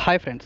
hi friends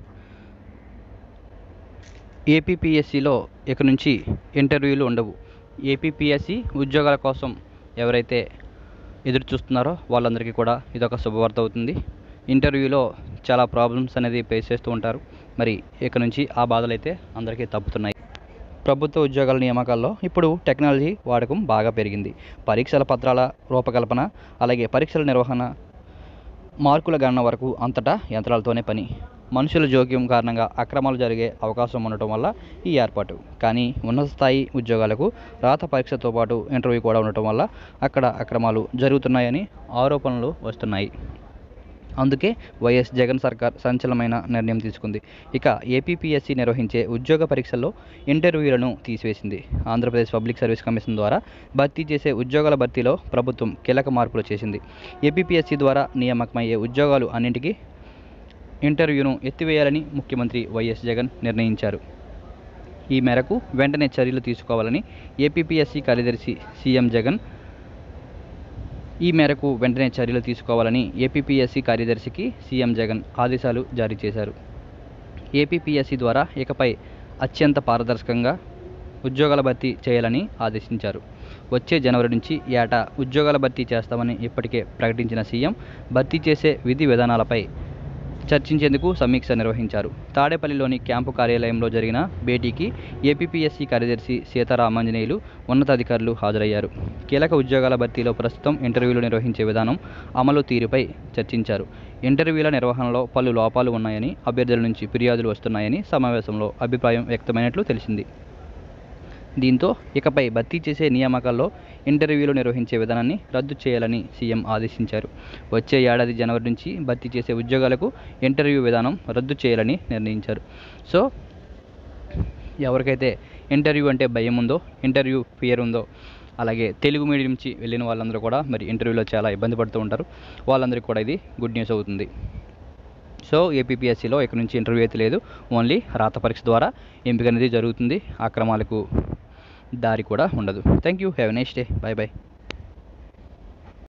ఏపీపీఎస్సిలో ఇక నుంచి ఇంటర్వ్యూలు ఉండవు ఏపీపీఎస్సి ఉద్యోగాల కోసం ఎవరైతే ఎదురు చూస్తున్నారో వాళ్ళందరికీ కూడా ఇదొక శుభవార్త అవుతుంది ఇంటర్వ్యూలో చాలా ప్రాబ్లమ్స్ అనేది ఫేస్ చేస్తూ ఉంటారు మరి ఇక నుంచి ఆ బాధలు అయితే అందరికీ తప్పుతున్నాయి ప్రభుత్వ ఉద్యోగాల నియామకాల్లో ఇప్పుడు టెక్నాలజీ వాడకం బాగా పెరిగింది పరీక్షల పత్రాల రూపకల్పన అలాగే పరీక్షల నిర్వహణ మార్కుల గణన వరకు అంతటా యంత్రాలతోనే పని మనుషుల జోక్యం కారణంగా అక్రమాలు జరిగే అవకాశం ఉండటం వల్ల ఈ ఏర్పాటు కానీ ఉన్నత స్థాయి ఉద్యోగాలకు రాత పరీక్షతో పాటు ఇంటర్వ్యూ కూడా ఉండటం వల్ల అక్కడ అక్రమాలు జరుగుతున్నాయని ఆరోపణలు వస్తున్నాయి అందుకే వైఎస్ జగన్ సర్కార్ సంచలనమైన నిర్ణయం తీసుకుంది ఇక ఏపీపీఎస్సీ నిర్వహించే ఉద్యోగ పరీక్షల్లో ఇంటర్వ్యూలను తీసివేసింది ఆంధ్రప్రదేశ్ పబ్లిక్ సర్వీస్ కమిషన్ ద్వారా భర్తీ చేసే ఉద్యోగాల భర్తీలో ప్రభుత్వం కీలక మార్పులు చేసింది ఏపీపీఎస్సీ ద్వారా నియామకమయ్యే ఉద్యోగాలు అన్నింటికీ ఇంటర్వ్యూను ఎత్తివేయాలని ముఖ్యమంత్రి వైఎస్ జగన్ నిర్ణయించారు ఈ మేరకు వెంటనే చర్యలు తీసుకోవాలని ఏపీపీఎస్సీ కార్యదర్శి సీఎం జగన్ ఈ మేరకు వెంటనే చర్యలు తీసుకోవాలని ఏపీపీఎస్సీ కార్యదర్శికి సీఎం జగన్ ఆదేశాలు జారీ చేశారు ఏపీపీఎస్సీ ద్వారా ఇకపై అత్యంత పారదర్శకంగా ఉద్యోగాల భర్తీ చేయాలని ఆదేశించారు వచ్చే జనవరి నుంచి ఏటా ఉద్యోగాల భర్తీ చేస్తామని ఇప్పటికే ప్రకటించిన సీఎం భర్తీ చేసే విధి విధానాలపై చర్చించేందుకు సమీక్ష నిర్వహించారు తాడేపల్లిలోని క్యాంపు కార్యాలయంలో జరిగిన భేటీకి ఏపీపీఎస్సీ కార్యదర్శి సీతారామాంజనేయులు ఉన్నతాధికారులు హాజరయ్యారు కీలక ఉద్యోగాల భర్తీలో ప్రస్తుతం ఇంటర్వ్యూలు నిర్వహించే విధానం అమలు తీరుపై చర్చించారు ఇంటర్వ్యూల నిర్వహణలో పలు లోపాలు ఉన్నాయని అభ్యర్థుల నుంచి ఫిర్యాదులు వస్తున్నాయని సమావేశంలో అభిప్రాయం వ్యక్తమైనట్లు తెలిసింది దీంతో ఇకపై భర్తీ చేసే నియామకాల్లో ఇంటర్వ్యూలు నిర్వహించే విధానాన్ని రద్దు చేయాలని సీఎం ఆదేశించారు వచ్చే ఏడాది జనవరి నుంచి భర్తీ చేసే ఉద్యోగాలకు ఇంటర్వ్యూ విధానం రద్దు చేయాలని నిర్ణయించారు సో ఎవరికైతే ఇంటర్వ్యూ అంటే భయం ఉందో ఇంటర్వ్యూ ఫియర్ ఉందో అలాగే తెలుగు మీడియం నుంచి వెళ్ళిన వాళ్ళందరూ కూడా మరి ఇంటర్వ్యూలో చాలా ఇబ్బంది పడుతూ ఉంటారు వాళ్ళందరికీ కూడా ఇది గుడ్ న్యూస్ అవుతుంది సో ఏపీపీఎస్సీలో ఇక్కడ నుంచి ఇంటర్వ్యూ అయితే లేదు ఓన్లీ రాత పరీక్ష ద్వారా ఎంపిక అనేది జరుగుతుంది అక్రమాలకు దారి కూడా ఉండదు thank you have next day bye bye